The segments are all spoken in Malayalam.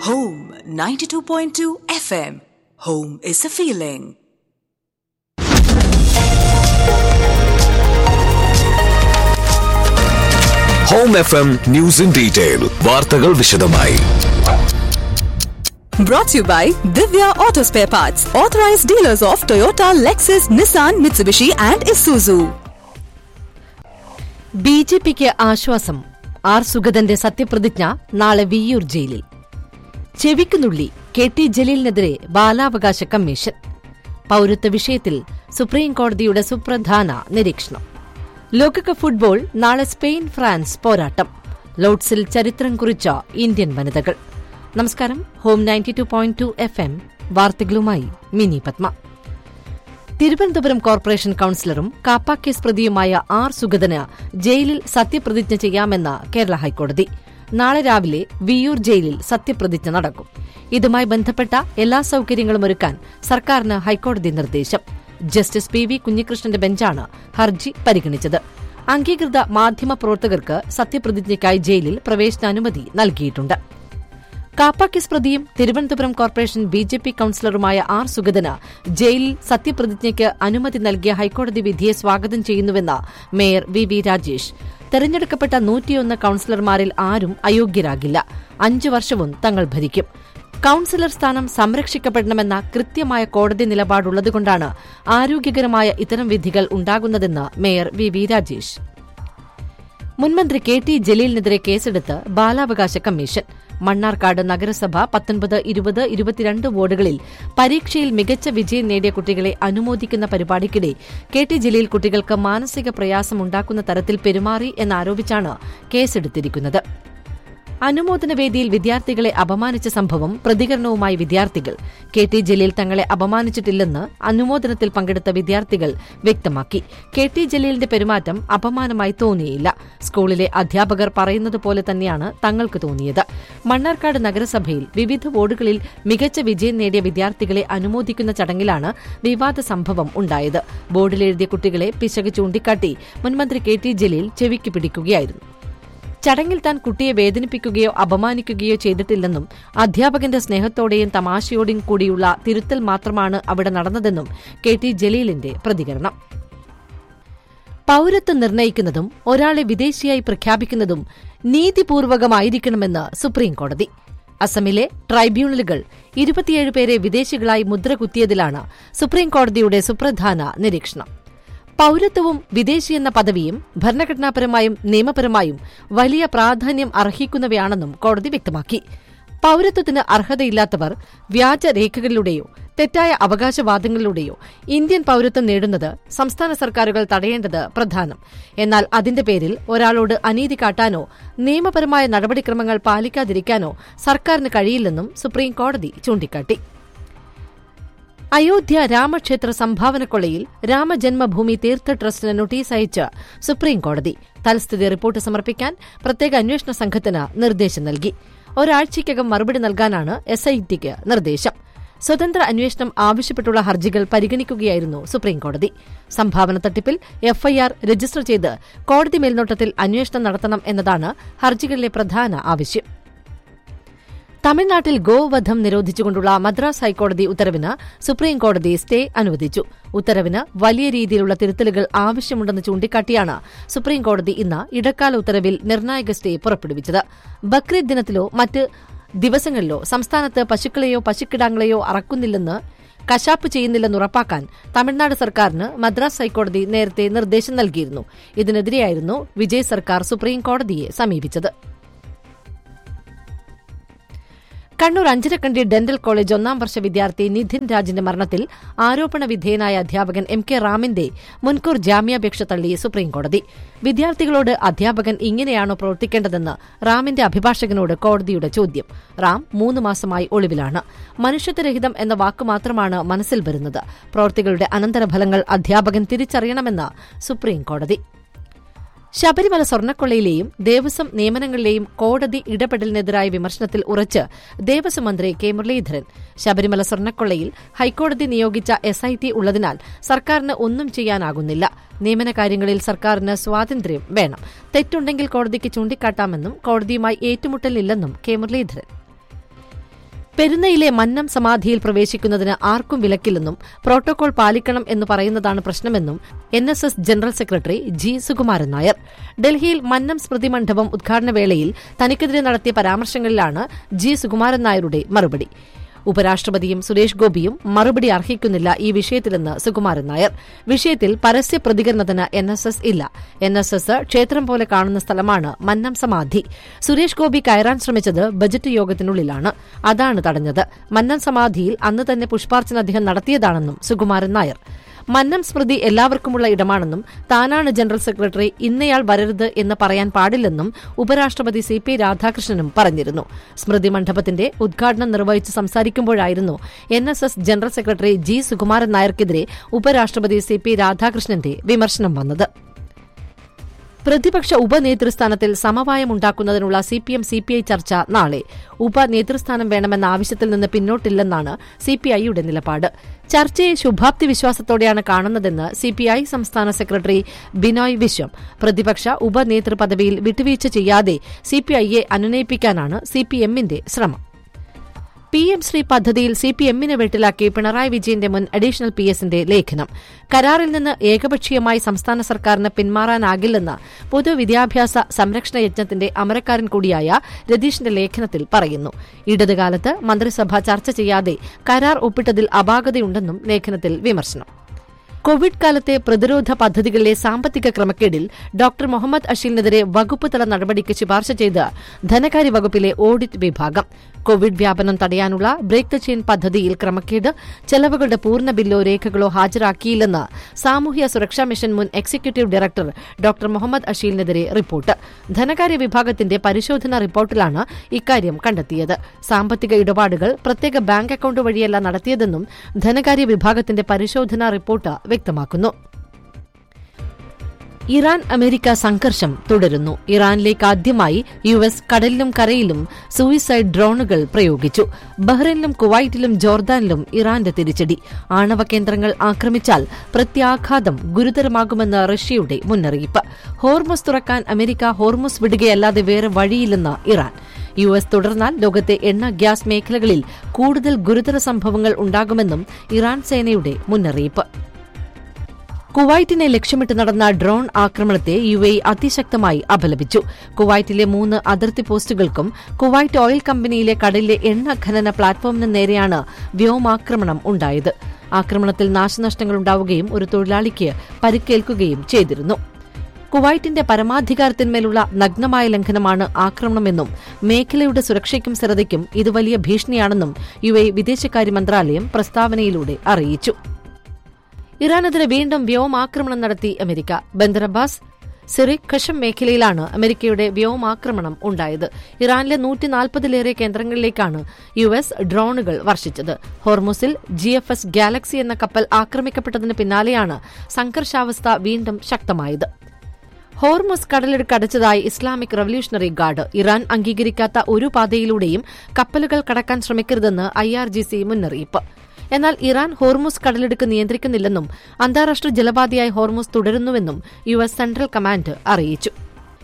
Home 92.2 FM. Home is a feeling. Home F M news in detail വാർത്തകൾ വിശദമായി Brought to you by Divya Auto Spare Parts, authorized dealers of Toyota, Lexus, Nissan, Mitsubishi, and Isuzu. B J പിക്ക് ആശ്വാസം ആർ സുഗതന്റെ സത്യപ്രതിജ്ഞ നാളെ വിയ്യൂർ ജയിലിൽ ചെവിക്കുനുള്ളി കെ ടി ജലീലിനെതിരെ ബാലാവകാശ കമ്മീഷൻ പൌരത്വ വിഷയത്തിൽ സുപ്രീം കോടതിയുടെ സുപ്രധാന നിരീക്ഷണം ലോകകപ്പ് ഫുട്ബോൾ നാളെ സ്പെയിൻ ഫ്രാൻസ് പോരാട്ടം ലോഡ്സിൽ ചരിത്രം കുറിച്ച ഇന്ത്യൻ വനിതകൾ നമസ്കാരം home ninety two point two F M വാർത്തകളുമായി മിനി പത്മ തിരുവനന്തപുരം കോർപ്പറേഷൻ കൌൺസിലറും കാപ്പ കേസ് പ്രതിയുമായ ആർ സുഗതന് ജയിലിൽ സത്യപ്രതിജ്ഞ ചെയ്യാമെന്ന് കേരള ഹൈക്കോടതി നാളെ രാവിലെ വിയ്യൂർ ജയിലിൽ സത്യപ്രതിജ്ഞ നടക്കും ഇതുമായി ബന്ധപ്പെട്ട എല്ലാ സൌകര്യങ്ങളും ഒരുക്കാൻ സർക്കാരിന് ഹൈക്കോടതി നിർദ്ദേശം ജസ്റ്റിസ് പി വി കുഞ്ഞികൃഷ്ണന്റെ ബെഞ്ചാണ് ഹർജി പരിഗണിച്ചത് അംഗീകൃത മാധ്യമ പ്രവർത്തകർക്ക് സത്യപ്രതിജ്ഞയ്ക്കായി ജയിലിൽ പ്രവേശനാനുമതി നൽകിയിട്ടുണ്ട് കാപ്പാക്കിസ് പ്രതിയും Thiruvananthapuram corporation B J P കൌൺസിലറുമായ ആർ സുഗതന് ജയിലിൽ സത്യപ്രതിജ്ഞയ്ക്ക് അനുമതി നൽകിയ ഹൈക്കോടതി വിധിയെ സ്വാഗതം ചെയ്യുന്നുവെന്ന് മേയർ വി വി രാജേഷ് തെരഞ്ഞെടുക്കപ്പെട്ട നൂറ്റിയൊന്ന് കൌൺസിലർമാരിൽ ആരും അയോഗ്യരാകില്ല അഞ്ചു വർഷവും തങ്ങൾ ഭരിക്കും കൌൺസിലർ സ്ഥാനം സംരക്ഷിക്കപ്പെടണമെന്ന കൃത്യമായ കോടതി നിലപാടുള്ളതുകൊണ്ടാണ് ആരോഗ്യകരമായ ഇത്തരം വിധികൾ ഉണ്ടാകുന്നതെന്ന് മേയർ വി വി രാജേഷ് മുൻമന്ത്രി കെ ടി ജലീലിനെതിരെ കേസെടുത്ത് ബാലാവകാശ കമ്മീഷൻ മണ്ണാർക്കാട് നഗരസഭ പത്തൊൻപത് ഇരുപത് ഇരുപത്തിരണ്ട് വാർഡുകളിൽ പരീക്ഷയിൽ മികച്ച വിജയം നേടിയ കുട്ടികളെ അനുമോദിക്കുന്ന പരിപാടിക്കിടെ കെ ടി ജലീൽ കുട്ടികൾക്ക് മാനസിക പ്രയാസമുണ്ടാക്കുന്ന തരത്തിൽ പെരുമാറി എന്നാരോപിച്ചാണ് കേസെടുത്തിരിക്കുന്നത് അനുമോദന വേദിയിൽ വിദ്യാർത്ഥികളെ അപമാനിച്ച സംഭവം പ്രതികരണവുമായി വിദ്യാർത്ഥികൾ കെ ടി ജലീൽ തങ്ങളെ അപമാനിച്ചിട്ടില്ലെന്ന് അനുമോദനത്തിൽ പങ്കെടുത്ത വിദ്യാർത്ഥികൾ വ്യക്തമാക്കി കെ ടി ജലീലിന്റെ പെരുമാറ്റം അപമാനമായി തോന്നിയില്ല സ്കൂളിലെ അധ്യാപകർ പറയുന്നത് പോലെ തന്നെയാണ് തങ്ങൾക്ക് തോന്നിയത് മണ്ണാർക്കാട് നഗരസഭയിൽ വിവിധ വാർഡുകളിൽ മികച്ച വിജയം നേടിയ വിദ്യാർത്ഥികളെ അനുമോദിക്കുന്ന ചടങ്ങിലാണ് വിവാദ സംഭവം ഉണ്ടായത് ബോർഡിലെഴുതിയ കുട്ടികളെ പിശക് ചൂണ്ടിക്കാട്ടി മുൻമന്ത്രി കെ ടി ജലീൽ ചെവിക്ക് പിടിക്കുകയായിരുന്നു ചടങ്ങിൽ താൻ കുട്ടിയെ വേദനിപ്പിക്കുകയോ അപമാനിക്കുകയോ ചെയ്തിട്ടില്ലെന്നും അധ്യാപകന്റെ സ്നേഹത്തോടെയും തമാശയോടെയും കൂടിയുള്ള തിരുത്തൽ മാത്രമാണ് അവിടെ നടന്നതെന്നും കെ ടി ജലീലിന്റെ പ്രതികരണം പൌരത്വം നിർണയിക്കുന്നതും ഒരാളെ വിദേശിയായി പ്രഖ്യാപിക്കുന്നതും നീതിപൂർവകമായിരിക്കണമെന്ന് സുപ്രീംകോടതി അസമിലെ ട്രൈബ്യൂണലുകൾ ഇരുപത്തിയേഴ് പേരെ വിദേശികളായി മുദ്ര കുത്തിയതിലാണ് സുപ്രീംകോടതിയുടെ സുപ്രധാന നിരീക്ഷണം പൌരത്വവും വിദേശിയെന്ന പദവിയും ഭരണഘടനാപരമായും നിയമപരമായും വലിയ പ്രാധാന്യം അർഹിക്കുന്നവയാണെന്നും കോടതി വ്യക്തമാക്കി പൌരത്വത്തിന് അർഹതയില്ലാത്തവർ വ്യാജരേഖകളിലൂടെയോ തെറ്റായ അവകാശവാദങ്ങളിലൂടെയോ ഇന്ത്യൻ പൌരത്വം നേടുന്നത് സംസ്ഥാന സർക്കാരുകൾ തടയേണ്ടത് പ്രധാനം എന്നാൽ അതിന്റെ പേരിൽ ഒരാളോട് അനീതി കാട്ടാനോ നിയമപരമായ നടപടിക്രമങ്ങൾ പാലിക്കാതിരിക്കാനോ സർക്കാരിന് കഴിയില്ലെന്നും സുപ്രീം കോടതി ചൂണ്ടിക്കാട്ടി അയോധ്യ രാമക്ഷേത്ര സംഭാവനക്കൊള്ളയിൽ രാമജന്മഭൂമി തീർത്ഥ ട്രസ്റ്റിന് നോട്ടീസ് അയച്ച് സുപ്രീംകോടതി തൽസ്ഥിതി റിപ്പോർട്ട് സമർപ്പിക്കാൻ പ്രത്യേക അന്വേഷണ സംഘത്തിന് നിർദ്ദേശം നൽകി ഒരാഴ്ചയ്ക്കകം മറുപടി നൽകാനാണ് എസ്ഐടിക്ക് നിർദ്ദേശം സ്വതന്ത്ര അന്വേഷണം ആവശ്യപ്പെട്ടുള്ള ഹർജികൾ പരിഗണിക്കുകയായിരുന്നു സുപ്രീംകോടതി സംഭാവന തട്ടിപ്പിൽ എഫ്ഐആർ രജിസ്റ്റർ ചെയ്ത് കോടതി മേൽനോട്ടത്തിൽ അന്വേഷണം നടത്തണം എന്നതാണ് ഹർജികളിലെ പ്രധാന ആവശ്യം തമിഴ്നാട്ടിൽ ഗോവധം നിരോധിച്ചുകൊണ്ടുള്ള മദ്രാസ് ഹൈക്കോടതി ഉത്തരവിന് സുപ്രീംകോടതി സ്റ്റേ അനുവദിച്ചു ഉത്തരവിന് വലിയ രീതിയിലുള്ള തിരുത്തലുകൾ ആവശ്യമുണ്ടെന്ന് ചൂണ്ടിക്കാട്ടിയാണ് സുപ്രീംകോടതി ഇന്ന് ഇടക്കാല ഉത്തരവിൽ നിർണായക സ്റ്റേ പുറപ്പെടുവിച്ചത് ബക്രീദ് ദിനത്തിലോ മറ്റ് ദിവസങ്ങളിലോ സംസ്ഥാനത്ത് പശുക്കളെയോ പശുക്കിടാങ്ങളെയോ അറക്കുന്നില്ലെന്ന് കശാപ്പ് ചെയ്യുന്നില്ലെന്ന് ഉറപ്പാക്കാൻ തമിഴ്നാട് സർക്കാരിന് മദ്രാസ് ഹൈക്കോടതി നേരത്തെ നിർദ്ദേശം നൽകിയിരുന്നു ഇതിനെതിരെയായിരുന്നു വിജയ് സർക്കാർ സുപ്രീംകോടതിയെ സമീപിച്ചത് കണ്ണൂർ അഞ്ചരക്കണ്ടി ഡെന്റൽ കോളേജ് ഒന്നാം വർഷ വിദ്യാർത്ഥി നിധിൻ രാജിന്റെ മരണത്തിൽ ആരോപണ വിധേയനായ അധ്യാപകൻ എം കെ റാമിന്റെ മുൻകൂർ ജാമ്യാപേക്ഷ തള്ളി സുപ്രീംകോടതി വിദ്യാർത്ഥികളോട് അധ്യാപകൻ ഇങ്ങനെയാണോ പ്രവർത്തിക്കേണ്ടതെന്ന് റാമിന്റെ അഭിഭാഷകനോട് കോടതിയുടെ ചോദ്യം റാം മൂന്ന് മാസമായി ഒളിവിലാണ് മനുഷ്യത്വരഹിതം എന്ന വാക്ക് മാത്രമാണ് മനസ്സിൽ വരുന്നത് പ്രവൃത്തികളുടെ അനന്തരഫലങ്ങൾ അധ്യാപകൻ തിരിച്ചറിയണമെന്ന് സുപ്രീംകോടതി ശബരിമല സ്വർണ്ണക്കൊള്ളയിലെയും ദേവസ്വം നിയമനങ്ങളിലെയും കോടതി ഇടപെടലിനെതിരായ വിമർശനത്തിൽ ഉറച്ച് ദേവസ്വം മന്ത്രി കെ മുരളീധരൻ ശബരിമല സ്വർണ്ണക്കൊള്ളയിൽ ഹൈക്കോടതി നിയോഗിച്ച എസ്ഐടി ഉള്ളതിനാൽ സർക്കാരിന് ഒന്നും ചെയ്യാനാകുന്നില്ല നിയമനകാര്യങ്ങളിൽ സർക്കാരിന് സ്വാതന്ത്ര്യം വേണം തെറ്റുണ്ടെങ്കിൽ കോടതിക്ക് ചൂണ്ടിക്കാട്ടാമെന്നും കോടതിയുമായി ഏറ്റുമുട്ടലില്ലെന്നും കെ മുരളീധരൻ പെരുന്നയിലെ മന്നം സമാധിയിൽ പ്രവേശിക്കുന്നതിന് ആർക്കും വിലക്കില്ലെന്നും പ്രോട്ടോകോൾ പാലിക്കണം എന്ന് പറയുന്നതാണ് പ്രശ്നമെന്നും N S S general secretary G Sukumaran Nair ഡൽഹിയിൽ മന്നം സ്മൃതി മണ്ഡപം ഉദ്ഘാടന വേളയിൽ തനിക്കെതിരെ നടത്തിയ പരാമർശങ്ങളിലാണ് ജി സുകുമാരൻ നായരുടെ മറുപടി ഉപരാഷ്ട്രപതിയും സുരേഷ് ഗോപിയും മറുപടി അർഹിക്കുന്നില്ല ഈ വിഷയത്തിലെന്ന് സുകുമാരൻ നായർ വിഷയത്തിൽ പരസ്യ പ്രതികരണത്തിന് എൻ എസ് എസ് ഇല്ല എൻ എസ് എസ് ക്ഷേത്രം പോലെ കാണുന്ന സ്ഥലമാണ് മന്നം സമാധി സുരേഷ് ഗോപി കയറാൻ ശ്രമിച്ചത് ബജറ്റ് യോഗത്തിനുള്ളിലാണ് അതാണ് തടഞ്ഞത് മന്നം സമാധിയിൽ അന്ന് തന്നെ പുഷ്പാർച്ചന അദ്ദേഹം നടത്തിയതാണെന്നും സുകുമാരൻ നായർ മന്നം സ്മൃതി എല്ലാവർക്കുമുള്ള ഇടമാണെന്നും താനാണ് ജനറൽ സെക്രട്ടറി ഇന്നയാൾ വരരുത് എന്ന് പറയാൻ പാടില്ലെന്നും ഉപരാഷ്ട്രപതി സി പി രാധാകൃഷ്ണനും പറഞ്ഞിരുന്നു സ്മൃതി മണ്ഡപത്തിന്റെ ഉദ്ഘാടനം നിർവഹിച്ച് സംസാരിക്കുമ്പോഴായിരുന്നു N S S general secretary G Sukumaran നായർക്കെതിരെ ഉപരാഷ്ട്രപതി സി പി രാധാകൃഷ്ണന്റെ വിമർശനം വന്നത് പ്രതിപക്ഷ ഉപനേതൃസ്ഥാനത്തിൽ സമവായമുണ്ടാക്കുന്നതിനുള്ള C P M C P I ചർച്ച നാളെ ഉപനേതൃസ്ഥാനം വേണമെന്ന ആവശ്യത്തിൽ നിന്ന് പിന്നോട്ടില്ലെന്നാണ് സി പി ഐയുടെ നിലപാട് ചർച്ചയെ ശുഭാപ്തി വിശ്വാസത്തോടെയാണ് കാണുന്നതെന്ന് സി പി ഐ സംസ്ഥാന സെക്രട്ടറി ബിനോയ് വിശ്വം പ്രതിപക്ഷ ഉപനേതൃ പദവിയിൽ വിട്ടുവീഴ്ച ചെയ്യാതെ സി പി ഐയെ അനുനയിപ്പിക്കാനാണ് സി പി എമ്മിന്റെ ശ്രമം പി എം ശ്രീ പദ്ധതിയിൽ സി പി എമ്മിനെ വെട്ടിലാക്കി പിണറായി വിജയന്റെ മുൻ അഡീഷണൽ പി എസിന്റെ ലേഖനം കരാറിൽ നിന്ന് ഏകപക്ഷീയമായി സംസ്ഥാന സർക്കാരിന് പിന്മാറാനാകില്ലെന്ന് പൊതുവിദ്യാഭ്യാസ സംരക്ഷണ യജ്ഞത്തിന്റെ അമരക്കാരൻ കൂടിയായ രതീഷിന്റെ ലേഖനത്തിൽ പറയുന്നു ഇടതുകാലത്ത് മന്ത്രിസഭ ചർച്ച ചെയ്യാതെ കരാർ ഒപ്പിട്ടതിൽ അപാകതയുണ്ടെന്നും ലേഖനത്തിൽ വിമർശനം കോവിഡ് കാലത്തെ പ്രതിരോധ പദ്ധതികളിലെ സാമ്പത്തിക ക്രമക്കേടിൽ ഡോക്ടർ മുഹമ്മദ് അഷീലിനെതിരെ വകുപ്പ് തല നടപടിക്ക് ശുപാർശ ചെയ്ത് ധനകാര്യ വകുപ്പിലെ ഓഡിറ്റ് വിഭാഗം കോവിഡ് വ്യാപനം തടയാനുള്ള ബ്രേക്ക് ദ ചെയിൻ പദ്ധതിയിൽ ക്രമക്കേട് ചെലവുകളുടെ പൂർണ്ണ ബില്ലോ രേഖകളോ ഹാജരാക്കിയില്ലെന്ന് സാമൂഹ്യ സുരക്ഷാ മിഷൻ മുൻ എക്സിക്യൂട്ടീവ് ഡയറക്ടർ ഡോക്ടർ മുഹമ്മദ് അഷീലിനെതിരെ റിപ്പോർട്ട് ധനകാര്യ വിഭാഗത്തിന്റെ പരിശോധനാ റിപ്പോർട്ടിലാണ് ഇക്കാര്യം കണ്ടെത്തിയത് സാമ്പത്തിക ഇടപാടുകൾ പ്രത്യേക ബാങ്ക് അക്കൌണ്ട് വഴിയല്ല നടത്തിയതെന്നും ധനകാര്യ വിഭാഗത്തിന്റെ പരിശോധനാ റിപ്പോർട്ട് വ്യക്തമാക്കുന്നു ഇറാൻ അമേരിക്ക സംഘർഷം തുടരുന്നു ഇറാനിലേക്ക് ആദ്യമായി യു എസ് കടലിലും കരയിലും സൂയിസൈഡ് ഡ്രോണുകൾ പ്രയോഗിച്ചു ബഹ്റൈനിലും കുവൈറ്റിലും ജോർദാനിലും ഇറാന്റെ തിരിച്ചടി ആണവ കേന്ദ്രങ്ങൾ ആക്രമിച്ചാൽ പ്രത്യാഘാതം ഗുരുതരമാകുമെന്ന് റഷ്യയുടെ മുന്നറിയിപ്പ് ഹോർമസ് തുറക്കാൻ അമേരിക്ക ഹോർമസ് വിടുകയല്ലാതെ വേറെ വഴിയില്ലെന്ന് ഇറാൻ യു എസ് തുടർന്നാൽ ലോകത്തെ എണ്ണ ഗ്യാസ് മേഖലകളിൽ കൂടുതൽ ഗുരുതര സംഭവങ്ങൾ ഉണ്ടാകുമെന്നും ഇറാൻ സേനയുടെ മുന്നറിയിപ്പ് കുവൈറ്റിനെ ലക്ഷ്യമിട്ട് നടന്ന ഡ്രോൺ ആക്രമണത്തെ യു എ അതിശക്തമായി അപലപിച്ചു കുവൈറ്റിലെ മൂന്ന് അതിർത്തി പോസ്റ്റുകൾക്കും കുവൈറ്റ് ഓയിൽ കമ്പനിയിലെ കടലിലെ എണ്ണ ഖനന പ്ലാറ്റ്ഫോമിന് നേരെയാണ് വ്യോമാക്രമണം ഉണ്ടായത് ആക്രമണത്തിൽ നാശനഷ്ടങ്ങൾ ഉണ്ടാവുകയും ഒരു തൊഴിലാളിക്ക് പരിക്കേൽക്കുകയും ചെയ്തിരുന്നു കുവൈറ്റിന്റെ പരമാധികാരത്തിന്മേലുള്ള നഗ്നമായ ലംഘനമാണ് ആക്രമണമെന്നും മേഖലയുടെ സുരക്ഷയ്ക്കും സ്ഥിരതയ്ക്കും ഇത് വലിയ ഭീഷണിയാണെന്നും യു എ വിദേശകാര്യ മന്ത്രാലയം പ്രസ്താവനയിലൂടെ അറിയിച്ചു ഇറാനെതിരെ വീണ്ടും വ്യോമാക്രമണം നടത്തി America Bandar Abbas Sirik Qeshm മേഖലയിലാണ് അമേരിക്കയുടെ വ്യോമാക്രമണം ഉണ്ടായത് ഇറാനിലെ നൂറ്റിനാൽപ്പതിലേറെ കേന്ദ്രങ്ങളിലേക്കാണ് യു എസ് ഡ്രോണുകൾ വർഷിച്ചത് ഹോർമുസിൽ ജി എഫ് എസ് ഗാലക്സി എന്ന കപ്പൽ ആക്രമിക്കപ്പെട്ടതിന് പിന്നാലെയാണ് സംഘർഷാവസ്ഥ വീണ്ടും ശക്തമായത് ഹോർമുസ് കടലിടുക്ക് അടച്ചതായി ഇസ്ലാമിക് റവല്യൂഷണറി ഗാർഡ് ഇറാൻ അംഗീകരിക്കാത്ത ഒരു പാതയിലൂടെയും കപ്പലുകൾ കടക്കാൻ ശ്രമിക്കരുതെന്ന് ഐ ആർ ജി സി മുന്നറിയിപ്പ് എന്നാൽ ഇറാൻ ഹോർമുസ് കടലിടുക്ക് നിയന്ത്രിക്കുന്നില്ലെന്നും അന്താരാഷ്ട്ര ജലപാതയായി ഹോർമുസ് തുടരുന്നുവെന്നും യു എസ് സെൻട്രൽ കമാൻഡ് അറിയിച്ചു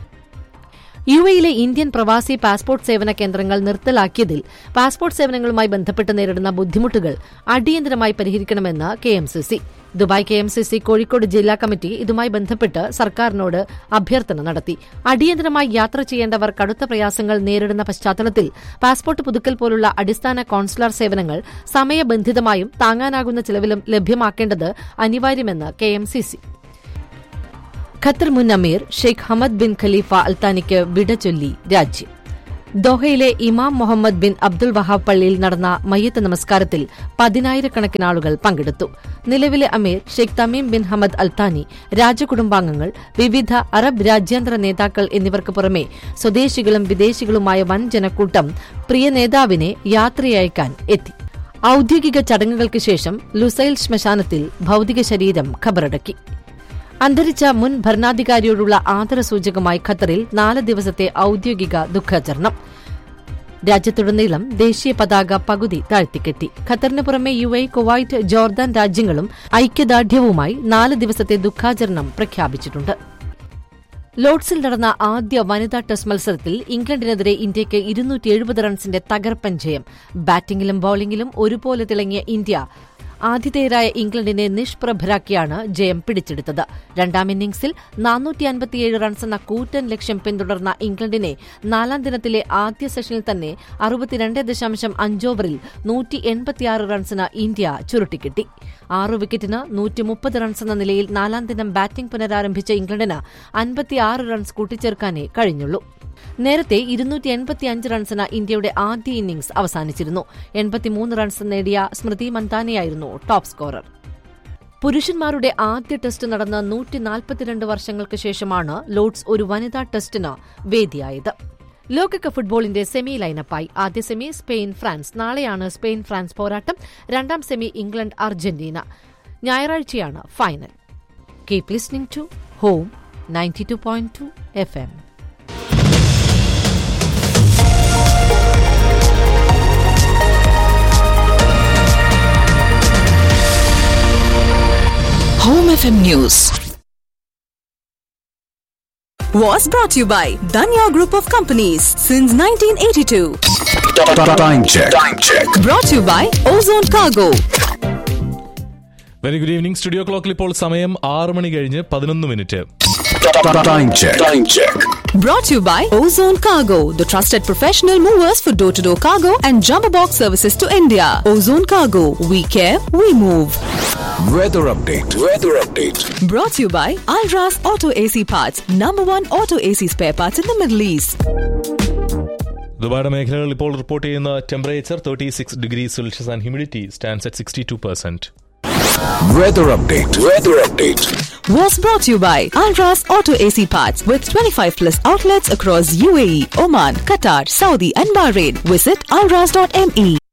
യു എയിലെ ഇന്ത്യൻ പ്രവാസി പാസ്പോർട്ട് സേവന കേന്ദ്രങ്ങൾ നിർത്തലാക്കിയതിൽ പാസ്പോർട്ട് സേവനങ്ങളുമായി ബന്ധപ്പെട്ട് നേരിടുന്ന ബുദ്ധിമുട്ടുകൾ അടിയന്തരമായി പരിഹരിക്കണമെന്ന് K M C C Dubai K M C C Kozhikode ജില്ലാ കമ്മിറ്റി ഇതുമായി ബന്ധപ്പെട്ട് സർക്കാരിനോട് അഭ്യർത്ഥന നടത്തി അടിയന്തരമായി യാത്ര ചെയ്യേണ്ടവർ കടുത്ത പ്രയാസങ്ങൾ നേരിടുന്ന പശ്ചാത്തലത്തിൽ പാസ്പോർട്ട് പുതുക്കൽ പോലുള്ള അടിസ്ഥാന കോൺസുലർ സേവനങ്ങൾ സമയബന്ധിതമായും താങ്ങാനാകുന്ന ചിലവിലും ലഭ്യമാക്കേണ്ടത് അനിവാര്യമെന്ന് K M C C Qatar മുൻ അമീർ ഷെയ്ഖ് ഹമദ് ബിൻ ഖലീഫ അൽത്താനിക്ക് വിട ചൊല്ലി രാജ്യം ദോഹയിലെ ഇമാം മുഹമ്മദ് ബിൻ അബ്ദുൾ വഹാബ് പള്ളിയിൽ നടന്ന മയ്യത്ത് നമസ്കാരത്തിൽ പതിനായിരക്കണക്കിന് ആളുകൾ പങ്കെടുത്തു നിലവിലെ അമീർ Sheikh Tamim bin Hamad Al Thani രാജകുടുംബാംഗങ്ങൾ വിവിധ അറബ് രാജ്യാന്തര നേതാക്കൾ എന്നിവർക്ക് പുറമെ സ്വദേശികളും വിദേശികളുമായ വൻ ജനക്കൂട്ടം പ്രിയ നേതാവിനെ യാത്രയയക്കാൻ എത്തി ഔദ്യോഗിക ചടങ്ങുകൾക്ക് ശേഷം ലുസൈൽ ശ്മശാനത്തിൽ ഭൌതിക ശരീരം ഖബറടക്കി അന്തരിച്ച മുൻ ഭരണാധികാരിയോടുള്ള ആദരസൂചകമായി ഖത്തറിൽ നാല് ദിവസത്തെ ഔദ്യോഗിക ദുഃഖാചരണം രാജ്യത്തുടനീളം ദേശീയ പതാക പകുതി താഴ്ത്തിക്കെട്ടി ഖത്തറിന് പുറമെ യു എ കുവൈറ്റ് ജോർദാൻ രാജ്യങ്ങളും ഐക്യദാർഢ്യവുമായി നാല് ദിവസത്തെ ദുഃഖാചരണം പ്രഖ്യാപിച്ചിട്ടുണ്ട് ലോർഡ്സിൽ നടന്ന ആദ്യ വനിതാ ടെസ്റ്റ് മത്സരത്തിൽ ഇംഗ്ലണ്ടിനെതിരെ ഇന്ത്യയ്ക്ക് ഇരുന്നൂറ്റി എഴുപത് റൺസിന്റെ തകർപ്പൻ ജയം ബാറ്റിംഗിലും ബൌളിംഗിലും ഒരുപോലെ തിളങ്ങിയ ഇന്ത്യ ആതിഥേയരായ ഇംഗ്ലണ്ടിനെ നിഷ്പ്രഭരാക്കിയാണ് ജയം പിടിച്ചെടുത്തത് രണ്ടാം ഇന്നിംഗ്സിൽ നാനൂറ്റി അൻപത്തിയേഴ് റൺസ് എന്ന കൂറ്റൻ ലക്ഷ്യം പിന്തുടർന്ന ഇംഗ്ലണ്ടിനെ നാലാം ദിനത്തിലെ ആദ്യ സെഷനിൽ തന്നെ അറുപത്തിരണ്ട് ദശാംശം അഞ്ചോവറിൽ നൂറ്റി എൺപത്തിയാറ് റൺസിന് ഇന്ത്യ ചുരുട്ടിക്കിട്ടി ആറ് വിക്കറ്റിന് നൂറ്റി മുപ്പത് റൺസ് എന്ന നിലയിൽ നാലാം ദിനം ബാറ്റിംഗ് പുനരാരംഭിച്ച ഇംഗ്ലണ്ടിന് അൻപത്തിയാറ് റൺസ് കൂട്ടിച്ചേർക്കാനേ കഴിഞ്ഞുള്ളൂ നേരത്തെ ഇരുന്നൂറ്റി എൺപത്തിയഞ്ച് റൺസിന് ഇന്ത്യയുടെ ആദ്യ ഇന്നിംഗ്സ് അവസാനിച്ചിരുന്നു എൺപത്തിമൂന്ന് റൺസ് നേടിയ സ്മൃതി മന്ദാനയായിരുന്നു ടോപ്പ് സ്കോറർ പുരുഷന്മാരുടെ ആദ്യ ടെസ്റ്റ് നടന്ന നൂറ്റി നാൽപ്പത്തിരണ്ട് വർഷങ്ങൾക്ക് ശേഷമാണ് ലോർഡ്സ് ഒരു വനിതാ ടെസ്റ്റിന് വേദിയായത് ലോകകപ്പ് ഫുട്ബോളിന്റെ സെമി ലൈനപ്പായി ആദ്യ സെമി സ്പെയിൻ ഫ്രാൻസ് നാളെയാണ് സ്പെയിൻ ഫ്രാൻസ് പോരാട്ടം രണ്ടാം സെമി ഇംഗ്ലണ്ട് അർജന്റീന ഞായറാഴ്ചയാണ് final keep listening to home ninety two point two F M Home FM News was brought to you by Danya Group of Companies since 1982. Time check. Time check. Brought to you by Ozone Cargo. Very good evening studio ക്ലോക്കിൽ ഇപ്പോൾ സമയം ആറ് മണി കഴിഞ്ഞ് പതിനൊന്ന് minute Time check. Time check. Brought to you by Ozone Cargo, the trusted professional movers for door to door cargo and jumbo box services to India. Ozone Cargo, we care, we move. Weather update. Weather update. Brought to you by Alras Auto AC Parts, number one auto AC spare parts in the Middle East. ദുബായുടെ മേഖലകളിൽ ഇപ്പോൾ റിപ്പോർട്ട് ചെയ്യുന്ന temperature thirty six degree Celsius and humidity stands at sixty two percent Weather update. Weather update. Was brought to you by Alras Auto AC Parts with 25 plus outlets across UAE, Oman, Qatar, Saudi, and Bahrain. Visit alras.me.